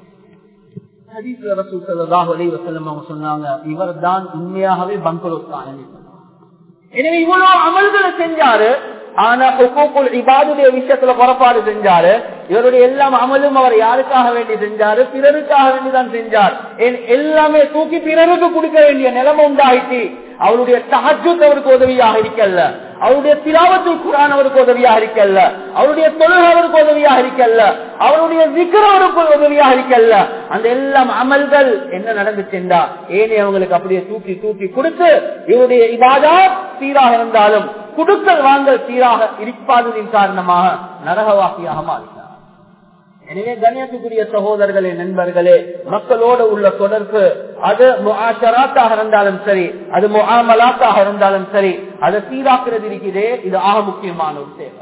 சொன்னாங்க இவர் தான் உண்மையாகவே பங்கரோத்தான் எனவே இவ்வளவு அமல்களை செஞ்சாரு ஆனா இபாதுடைய விஷயத்துல புறப்பாடு செஞ்சாரு இவருடைய எல்லா அமலும் அவர் யாருக்காக வேண்டி செஞ்சாரு பிறருக்காக வேண்டிதான் செஞ்சார் எல்லாமே தூக்கி பிறருக்கு கொடுக்க வேண்டிய நிலைமை உண்டாயிட்டு அவருடைய தகஜத் அவருக்கு உதவியாக இருக்கல்ல அவருடைய திலாவத்து குரான் அவருக்கு உதவியாக இருக்கல்ல அவருடைய தொழில் அவருக்கு உதவியாக இருக்கல்ல அவருடைய விக்கிரம் அவருக்கு உதவியாக இருக்கல்ல அந்த எல்லாம் அமல்கள் என்ன நடந்துச்சுண்டா ஏனே அவங்களுக்கு அப்படியே தூக்கி தூக்கி கொடுத்து இவருடைய இவாதா சீராக இருந்தாலும் குடுக்கல் வாங்கல் சீராக இருப்பாததின் காரணமாக நரகவாசியாக மாறினார் எனவே கண்ணியத்துக்குரிய சகோதரர்களே நண்பர்களே மக்களோடு உள்ள தொடர்பு அது முஆஷராத்தாக இருந்தாலும் சரி அது முஆமலாத்தாக இருந்தாலும் சரி அதை சீராக்குறது இருக்கிறதே இது ஆக முக்கியமான ஒரு தேவை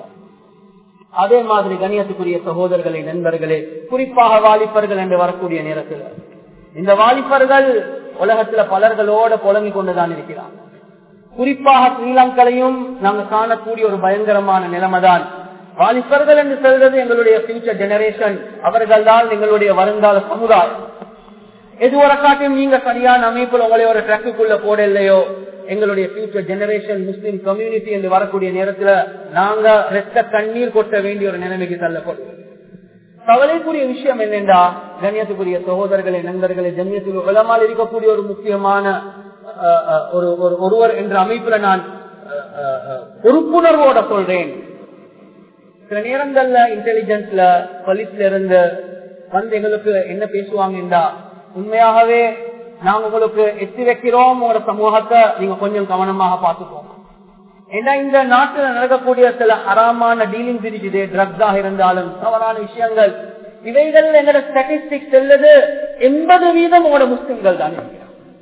அதே மாதிரி கண்ணியத்துக்குரிய சகோதரர்களே நண்பர்களே குறிப்பாக வாலிபர்கள் என்று வரக்கூடிய நேரத்தில் இந்த வாலிபர்கள் உலகத்துல பலர்களோட புலங்கி கொண்டுதான் இருக்கிறாங்க குறிப்பாக ஸ்ரீலங்களையும் நாங்கள் காணக்கூடிய ஒரு பயங்கரமான நிலைமைதான் வாலிபர்கள் என்று சொல்றது எங்களுடைய ஃபியூச்சர் ஜெனரேஷன் அவர்கள் தான் எங்களுடைய வருங்கால சமுதாயம் எது ஒரு காட்டும் நீங்க சரியான அமைப்புல உங்களை ஒரு ட்ரக்குக்குள்ள போடலையோ எங்களுடைய ஃபியூச்சர் ஜெனரேஷன் முஸ்லிம் கம்யூனிட்டி என்று வரக்கூடிய நேரத்துல நாங்க ரெத்த கண்ணீர் கொட்ட வேண்டிய ஒரு நிலைமைக்கு தள்ளப்படுவோம் கவலைக்குரிய விஷயம் என்னென்றா கண்ணியத்துக்குரிய சகோதரர்களே நண்பர்களே ஜன்யத்தில் உலமால் இருக்கக்கூடிய ஒரு முக்கியமான ஒரு ஒருவர் என்ற அமைப்புல நான் பொறுப்புணர்வோட சொல்றேன் சில நேரங்கள்ல இன்டெலிஜென்ஸ்ல போலீஸ்ல இருந்து வந்து எங்களுக்கு என்ன பேசுவாங்கன்னா உண்மையாகவே நாங்க உங்களுக்கு எத்தி வைக்கிறோம் உங்களோட சமூகத்தை நீங்க கொஞ்சம் கவனமாக பார்த்துக்கோங்க ஏன்னா இந்த நாட்டுல நடக்கக்கூடிய சில அறாமான டீலிங்ஸ் இருக்குது ட்ரக்ஸாக இருந்தாலும் தவறான விஷயங்கள் இவைகள் எங்களோட ஸ்டாட்டிஸ்டிக் செல்லுது எண்பது வீதம் உங்களோட முஸ்லிம்கள் தான் இருக்கிறாங்க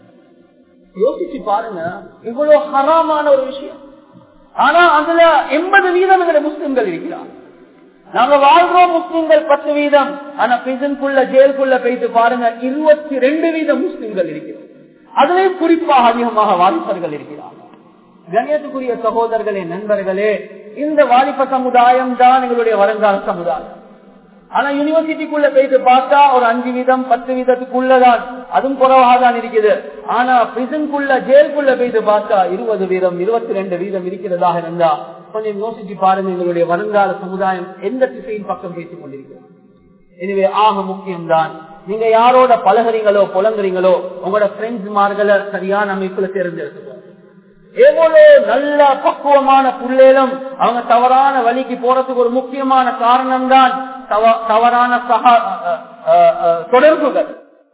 யோசிச்சு பாருங்க இவ்வளவு ஹராமான ஒரு விஷயம் ஆனா அதுல எண்பது வீதம் எங்களோட முஸ்லிம்கள் இருக்கிறாங்க நாங்க வாழ்றோம் முஸ்லிம்கள் பத்து வீதம் ஆனா பிரிசனுக்குள்ள ஜெயிலுக்குள்ள போயிட்டு பாருங்க இருபத்தி ரெண்டு வீதம் முஸ்லிம்கள் இருக்கிறோம் அதுலயும் குறிப்பாக அதிகமாக வாலிபர்கள் இருக்கிறாங்க கண்ணியத்துக்குரிய சகோதரர்களே நண்பர்களே இந்த வாலிப சமுதாயம் தான் எங்களுடைய வருங்கால சமுதாயம் ஆனா யூனிவர்சிட்டிக்குள்ள போயிட்டு பார்த்தா ஒரு அஞ்சு வீதம் பத்து வீதத்துக்குள்ளதான் அதுவும் குறைவாக தான் இருக்குது ஆனா பிரிசனுக்குள்ள ஜெயிலுக்குள்ள போயிட்டு பார்த்தா இருபது வீதம் இருபத்தி ரெண்டு வீதம் இருக்கிறதாக இருந்தா கொஞ்சம் யோசிச்சு பாருங்க எங்களுடைய வருங்கால சமுதாயம் எந்த திசையின் பக்கம் பேசிக் கொண்டிருக்கிறோம் எனவே ஆக முக்கியம்தான் நீங்க யாரோட பழகுறீங்களோ புலங்குறீங்களோ உங்களோட ஃப்ரெண்ட்ஸ் மார்களை சரியான அமைப்புல தேர்ந்தெடுத்துக்கோங்க எவ்வளவு நல்ல பக்குவமான புள்ளேலும் அவங்க தவறான வழிக்கு போறதுக்கு ஒரு முக்கியமான காரணம் தான் தவறான சக தொடர்புகள்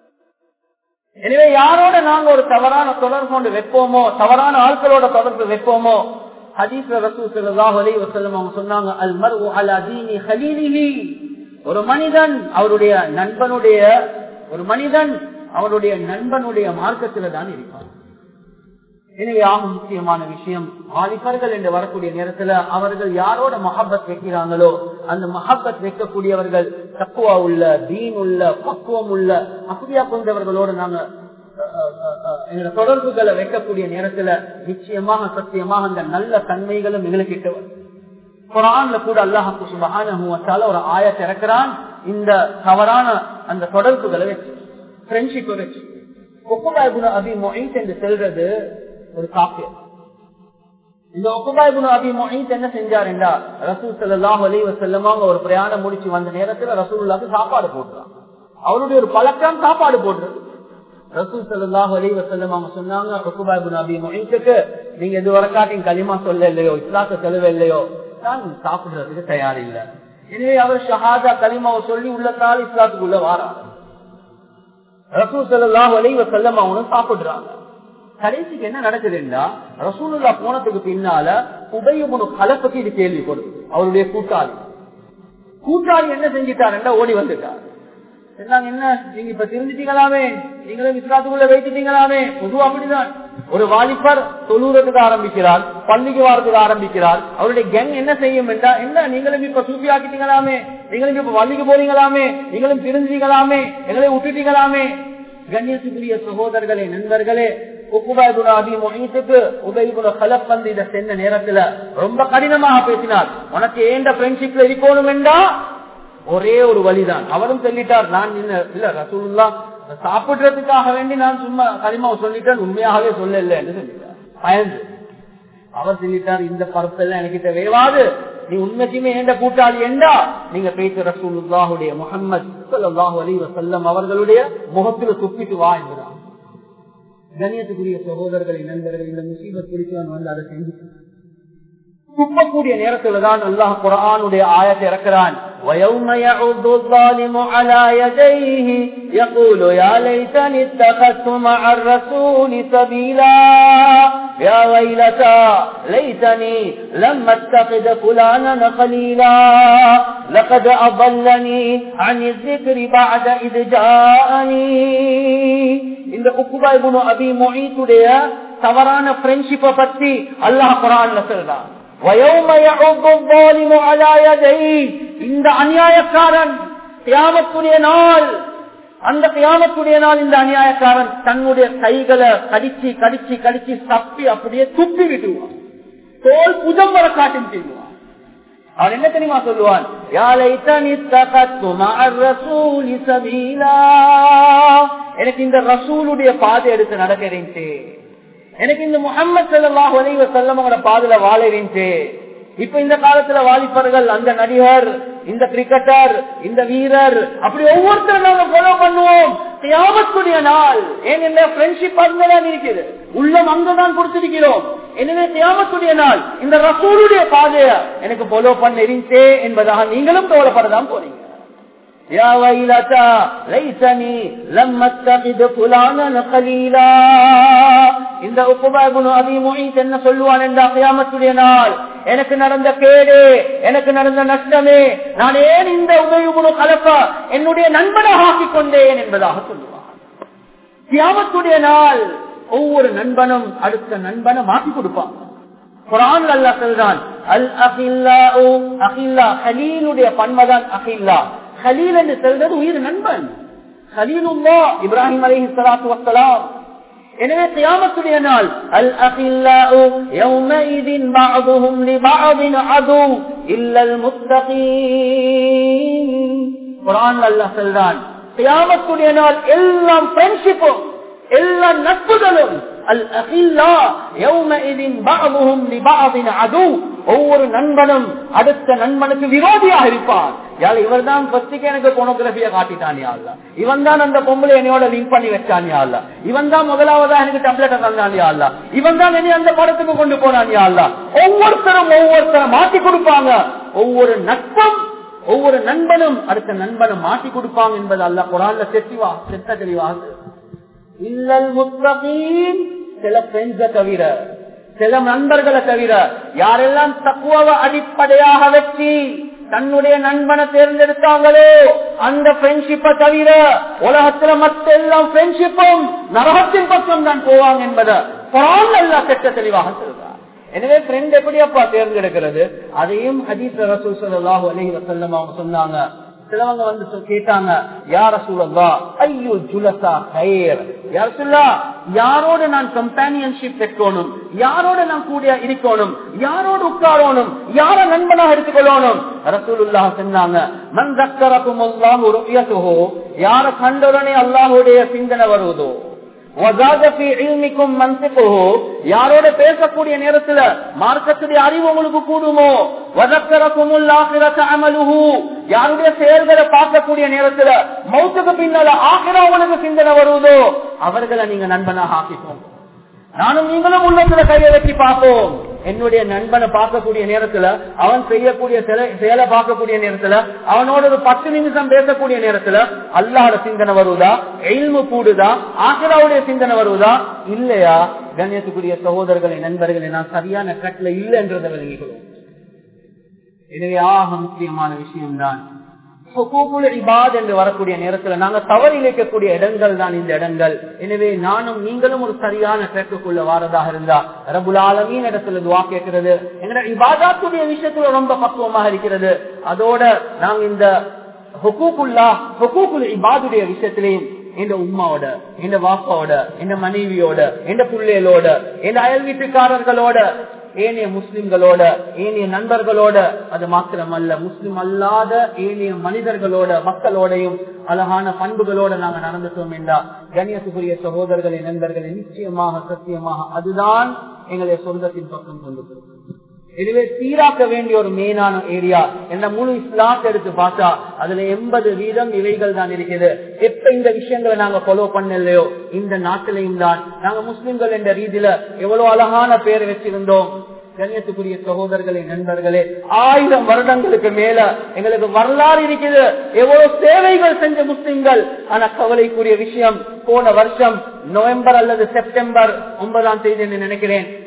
எனவே யாரோட நாங்க ஒரு தவறான தொடர்பு கொண்டு வைப்போமோ தவறான ஆட்களோட தொடர்பு வைப்போமோ ஹதீஸ்ல ரசூசல்லாஹ் அலி வசல்லம் அவங்க சொன்னாங்க அல் மர் அலா தீனி ஹலீலிஹி ஒரு மனிதன் அவருடைய நண்பனுடைய ஒரு மனிதன் அவருடைய நண்பனுடைய மார்க்கத்துல தான் இருப்பான் எனவே ஆக முக்கியமான விஷயம் வாலிபர்கள் என்று வரக்கூடிய நேரத்துல அவர்கள் யாரோட மஹப்பத் வைக்கிறாங்களோ அந்த மஹப்பத் வைக்கக்கூடியவர்கள் தக்குவா உள்ள தீன் உள்ள பக்குவம் உள்ள அப்படியா கொண்டவர்களோடு நாங்க எங்களோட தொடர்புகளை வைக்கக்கூடிய நேரத்துல நிச்சயமாக சத்தியமாக அந்த நல்ல தன்மைகளும் எங்களுக்கு குரான்ல கூட அல்லாஹு சுபகான ஒரு ஆயத்தை இறக்கிறான் இந்த தவறான அந்த தொடர்புகளை வச்சு ஃப்ரெண்ட்ஷிப்பை வச்சு ஒப்புபாய்புன அபி மொஹீத் என்று செல்றது ஒரு காப்பியம் இந்த ஒப்புபாய்புன அபி மொஹீத் என்ன செஞ்சாருண்டா ரசூல் சல்லாஹ் அலி வசல்லமாங்க ஒரு பிரயாணம் முடிச்சு வந்த நேரத்துல ரசூல்லாக்கு சாப்பாடு போடுறான் அவருடைய ஒரு பழக்கம் சாப்பாடு போடுறது ரசூல் சல்லாஹ் அலி வசல்லம் அவங்க சொன்னாங்க ஒப்புபாய்புன அபி மொஹீத்துக்கு நீங்க இது வரக்காட்டின் களிமா சொல்ல இல்லையோ இஸ்லாத்த செலவு இல்லையோ நான் சாப்பிடுறதுக்கு தயார் இல்லை எனவே அவர் ஷஹாதா களிமாவை சொல்லி உள்ளத்தால் இஸ்லாத்துக்குள்ள வாராங்க ரசூல் சல்லாஹ் அலி வசல்லம் அவனும் சாப்பிடுறாங்க கடைசிக்கு என்ன நடக்குதுன்னா ரசூலுல்லா போனதுக்கு பின்னால உபயமுனு கலப்புக்கு இது கேள்வி கொடுத்து அவருடைய கூட்டாளி கூட்டாளி என்ன செஞ்சிட்டாருன்னா ஓடி வந்துட்டார் என்ன நீங்க இப்ப தெரிஞ்சுட்டீங்களாமே நீங்களும் இஸ்லாத்துக்குள்ள வைத்துட்டீங்களாமே பொதுவா அப்படிதான் ஒரு வாலிபர் தொழுறதுக்கு ஆரம்பிக்கிறார் பள்ளிக்கு வாரத்துக்கு ஆரம்பிக்கிறார் அவருடைய கேங் என்ன செய்யும் என்றா என்ன நீங்களும் இப்ப சூப்பி ஆக்கிட்டீங்களாமே நீங்களும் இப்ப பள்ளிக்கு போறீங்களாமே நீங்களும் தெரிஞ்சுக்கலாமே எங்களை விட்டுட்டீங்களாமே கண்ணியத்துக்குரிய சகோதரர்களே நண்பர்களே சென்ன நேரத்துல ரொம்ப கடினமாக பேசினார் உனக்கு ஏண்ட ஃப்ரெண்ட்ஷிப்ல இருக்கணும் என்றா ஒரே ஒரு வழிதான் அவரும் சொல்லிட்டார் நான் இல்ல ரசூல்லா சாப்பிடுறதுக்காக வேண்டி நான் சும்மா களிமாவை சொல்லிட்டேன் உண்மையாகவே சொல்லல என்று சொல்லிட்டார் பயந்து அவர் சொல்லிட்டார் இந்த பரப்பெல்லாம் எனக்கிட்ட வேவாது நீ உண்மைக்குமே ஏண்ட கூட்டாளி என்றா நீங்க பேச ரசூலுல்லாஹுடைய முகம்மது சல்லாஹூ அலி வசல்லம் அவர்களுடைய முகத்துல துப்பிட்டு வா என்கிறான் கணியத்துக்குரிய சகோதரர்களை நண்பர்கள் இந்த முசீபத் குறித்து வந்து அதை செஞ்சு துப்பக்கூடிய நேரத்துல தான் அல்லாஹ் குரானுடைய ஆயத்தை இறக்கிறான் ويوم يعض الظالم على يديه يقول يا ليتني اتخذت مع الرسول سبيلا يا ويلتى ليتني لم اتخذ فلانا خليلا لقد أضلني عن الذكر بعد إذ جاءني இந்த உக்குபா இப்னு அபி முஈத்துடைய தவறான ஃப்ரெண்ட்ஷிப்பை பத்தி அல்லாஹ் குர்ஆன்ல சொல்றான் وَيَوْمَ يَعُضُّ الظَّالِمُ عَلَى يَدَيْهِ இந்த அநியாயக்காரன் கியாமத்துடைய நாள் அந்த கியாமத்துடைய நாள் இந்த அநியாயக்காரன் தன்னுடைய கைகளை கடிச்சு கடிச்சு கடிச்சு தப்பி அப்படியே துப்பி விடுவான் தோல் புதம் வர காட்டும் செய்வான் அவன் என்ன தெரியுமா சொல்லுவான் எனக்கு இந்த ரசூலுடைய பாதை எடுத்து நடக்க இருந்துச்சு எனக்கு இந்த முகமது சல்லாஹ் அலைவ செல்லமோட பாதையில வாழ இருந்துச்சு இப்ப இந்த காலத்துல வாலிபர்கள் அந்த நடிகர் இந்த கிரிக்கெட்டர் இந்த வீரர் அப்படி ஒவ்வொருத்தரும் நாங்க ஃபாலோ பண்ணுவோம் தியாமத்துடைய நாள் ஏன் என்ன ஃப்ரெண்ட்ஷிப் அங்கதான் இருக்குது உள்ளம் அங்கதான் கொடுத்திருக்கிறோம் எனவே தியாமத்துடைய நாள் இந்த ரசூலுடைய பாதைய எனக்கு ஃபாலோ பண்ண இருந்துச்சே என்பதாக நீங்களும் கவலைப்படதான் போறீங்க يا ويلتى ليتني لم اتخذ فلانا خليلا இந்த உப்புபாபுனு அபி முஹீத் என்ன சொல்லுவான் என்ற கியாமத்துடைய நாள் எனக்கு நடந்த கேடு எனக்கு நடந்த நஷ்டமே நான் ஏன் இந்த உபயோகுணு கலப்ப என்னுடைய நண்பனாக ஆக்கிக் கொண்டேன் என்பதாக சொல்லுவான் கியாமத்துடைய நாள் ஒவ்வொரு நண்பனும் அடுத்த நண்பனை மாற்றி கொடுப்பான் குரான் அல்லா சொல்றான் அல் அகில்லா அகில்லா ஹலீலுடைய பன்மதான் அகில்லா ஹலீல் என்று சொல்றது உயிர் நண்பன் ஹலீலுல்லா இப்ராஹிம் அலி சலாத்து வசலாம் எனவே கியாமத்துடைய நாள் அல் அகில்லாஉ யௌமஇதின் பஅதுஹும் லிபஅதின் அது இல்லல் முத்தகீன் குர்ஆன் அல்லாஹ் சொல்றான் கியாமத்துடைய நாள் எல்லாம் ஃப்ரெண்ட்ஷிப்பும் எல்லா நட்புகளும் அல் அகில்லா யௌமஇதின் பஅதுஹும் லிபஅதின் அது ஒவ்வொரு நண்பனும் அடுத்த நண்பனுக்கு விரோதியாக இருப்பான் யார் இவர் தான் பஸ்டிக்கு எனக்கு போனோகிராபிய காட்டிட்டான் யாழ்ல இவன் தான் அந்த பொம்பளை என்னையோட லிங்க் பண்ணி வச்சான் யாழ்ல இவன் தான் முதலாவதா எனக்கு டப்லெட் தந்தான் யாழ்ல இவன் தான் என்னை அந்த படத்துக்கு கொண்டு போனான் யாழ்ல ஒவ்வொருத்தரும் ஒவ்வொருத்தரும் மாட்டி கொடுப்பாங்க ஒவ்வொரு நட்பும் ஒவ்வொரு நண்பனும் அடுத்த நண்பனை மாட்டி கொடுப்பாங்க என்பது அல்ல குரான்ல செட்டிவா செத்த தெளிவாக இல்லல் முத்தகீன் சில ஃப்ரெண்ட்ஸ தவிர சில நண்பர்களை தவிர யாரெல்லாம் தக்குவ அடிப்படையாக வச்சு தன்னுடைய நண்பனை தேர்ந்தெடுத்தாங்களோ அந்த ஃப்ரெண்ட்ஷிப்பை தவிர உலகத்துல மத்த எல்லாம் ஃப்ரெண்ட்ஷிப்பும் நரகத்தின் பக்கம் தான் போவாங்க என்பதை குரான் அல்லா செட்ட தெளிவாக சொல்றார் எனவே ஃப்ரெண்ட் எப்படி அப்பா தேர்ந்தெடுக்கிறது அதையும் ஹதீஸ் ரசூல் சல்லாஹூ அலஹி வசல்லம் அவங்க சொன்னாங்க சிலவங்க வந்து கேட்டாங்க யார சூழல்லா ஐயோ ஜுலசா ஹயர் யார் சொல்லா யாரோட நான் கம்பானியன்ஷிப் பெற்றோனும் யாரோட நான் கூட இருக்கணும் யாரோடு உட்காரணும் யார நண்பனாக எடுத்துக்கொள்ளணும் ரசூலுல்லா சொன்னாங்க மன் தக்கரக்கும் அல்லாஹு ருயத்துஹோ யார கண்டவுடனே அல்லாஹுடைய சிந்தனை வருவதோ யாரோட பேசக்கூடிய நேரத்துல மார்க்கத்துடைய அறிவு உங்களுக்கு கூடுமோ யாருடைய செயல்களை பார்க்கக்கூடிய நேரத்துல மௌத்துக்கு பின்னால ஆகிற உங்களுக்கு சிந்தனை வருவதோ அவர்களை நீங்க நண்பனாக ஆக்கிக்கோங்க நானும் நீங்களும் உள்ளத்துல கையை வச்சு பார்ப்போம் என்னுடைய நண்பனை பார்க்கக்கூடிய நேரத்துல அவன் செய்யக்கூடிய செயலை பார்க்கக்கூடிய நேரத்துல அவனோட ஒரு பத்து நிமிஷம் பேசக்கூடிய நேரத்துல அல்லாட சிந்தனை வருவதா எல்மு கூடுதா ஆசிராவுடைய சிந்தனை வருவதா இல்லையா கண்ணியத்துக்குரிய சகோதரர்களை நண்பர்களை நான் சரியான கட்டில இல்லைன்றதை விளங்கிக்கிறோம் எனவே ஆக முக்கியமான விஷயம்தான் என்று வரக்கூடிய நேரத்துல நாங்க தவறு இழைக்கக்கூடிய இடங்கள் தான் இந்த இடங்கள் எனவே நானும் நீங்களும் ஒரு சரியான ட்ரெக்குள்ள வாரதாக இருந்தா ரபுல் ஆலமீன் இடத்துல துவா கேட்கிறது எங்க இபாதாத்துடைய விஷயத்துல ரொம்ப பக்குவமாக இருக்கிறது அதோட நாங்க இந்த ஹொக்கூக்குல்லா ஹொக்கூக்குல் இபாதுடைய விஷயத்திலையும் எந்த உமாவோட எந்த வாப்பாவோட எந்த மனைவியோட எந்த பிள்ளைகளோட எந்த அயல் வீட்டுக்காரர்களோட ஏனைய முஸ்லிம்களோட ஏனைய நண்பர்களோட அது மாத்திரமல்ல முஸ்லிம் அல்லாத ஏனைய மனிதர்களோட மக்களோடையும் அழகான பண்புகளோட நாங்க நடந்துட்டோம் என்றா கண்ணியத்துக்குரிய சகோதரர்களை நண்பர்களை நிச்சயமாக சத்தியமாக அதுதான் எங்களுடைய சொந்தத்தின் பக்கம் கொண்டு போகும் எனவே சீராக்க வேண்டிய ஒரு மெயினான ஏரியா என்ன முழு இஸ்லாத்தை எடுத்து பார்த்தா அதுல எண்பது வீதம் இவைகள் தான் இருக்குது எப்ப இந்த விஷயங்களை நாங்க ஃபாலோ பண்ணலையோ இந்த நாட்டிலையும் தான் நாங்க முஸ்லிம்கள் என்ற ரீதியில எவ்வளவு அழகான பேர் வச்சிருந்தோம் கண்ணியத்துக்குரிய சகோதரர்களே நண்பர்களே ஆயிரம் வருடங்களுக்கு மேல எங்களுக்கு வரலாறு இருக்குது எவ்வளவு சேவைகள் செஞ்ச முஸ்லிம்கள் ஆனா கவலைக்குரிய விஷயம் போன வருஷம் நவம்பர் அல்லது செப்டம்பர் ஒன்பதாம் தேதி என்று நினைக்கிறேன்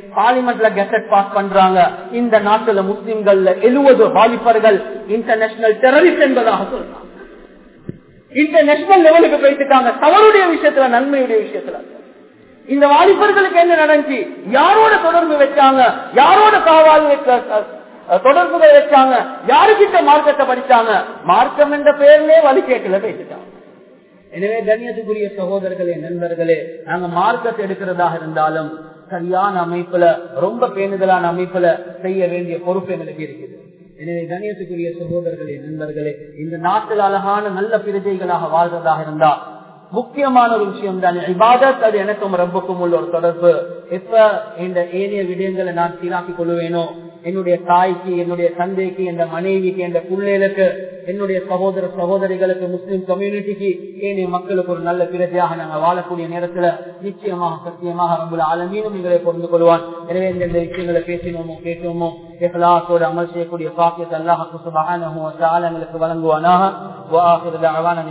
பார்லிமெண்ட்ல கெசட் பாஸ் பண்றாங்க இந்த நாட்டுல முஸ்லிம்கள்ல எழுபது வாலிபர்கள் இன்டர்நேஷனல் டெரரிஸ்ட் என்பதாக சொல்றாங்க இன்டர்நேஷனல் லெவலுக்கு போயிட்டுட்டாங்க தவறுடைய விஷயத்துல நன்மையுடைய விஷயத்துல இந்த வாலிபர்களுக்கு என்ன நடந்துச்சு யாரோட தொடர்பு வச்சாங்க யாரோட காவால் தொடர்புகள் வச்சாங்க யாருக்கிட்ட மார்க்கத்தை படிச்சாங்க மார்க்கம் என்ற பெயர்லயே வழி கேட்கல பேசிட்டாங்க எனவே கண்ணியத்துக்குரிய சகோதரர்களே நண்பர்களே நாங்க மார்க்கத்தை எடுக்கிறதாக இருந்தாலும் சரியான அமைப்புல ரொம்ப பேணுதலான அமைப்புல செய்ய வேண்டிய பொறுப்பு எங்களுக்கு இருக்குது எனவே கண்ணியத்துக்குரிய சகோதரர்களே நண்பர்களே இந்த நாட்டில் அழகான நல்ல பிரஜைகளாக வாழ்றதாக இருந்தா முக்கியமான ஒரு விஷயம் தான் இபாதத் அது எனக்கும் ரப்புக்கும் உள்ள ஒரு தொடர்பு எப்ப இந்த ஏனைய விடயங்களை நான் சீராக்கிக் கொள்வேனோ என்னுடைய தாய்க்கு என்னுடைய தந்தைக்கு என் மனைவிக்கு என் பிள்ளைகளுக்கு என்னுடைய சகோதர சகோதரிகளுக்கு முஸ்லிம் கம்யூனிட்டிக்கு ஏனைய மக்களுக்கு ஒரு நல்ல பிரஜையாக நாங்கள் வாழக்கூடிய நேரத்துல நிச்சயமாக சத்தியமாக ரம்புல ஆலமீனும் எங்களை பொருந்து கொள்வான் எனவே எந்தெந்த விஷயங்களை பேசினோமோ கேட்டோமோ எஹ்லாசோடு அமல் செய்யக்கூடிய பாக்கியத்தை அல்லாஹ் சுபஹானஹு வ தஆலா எங்களுக்கு வழங்குவானாக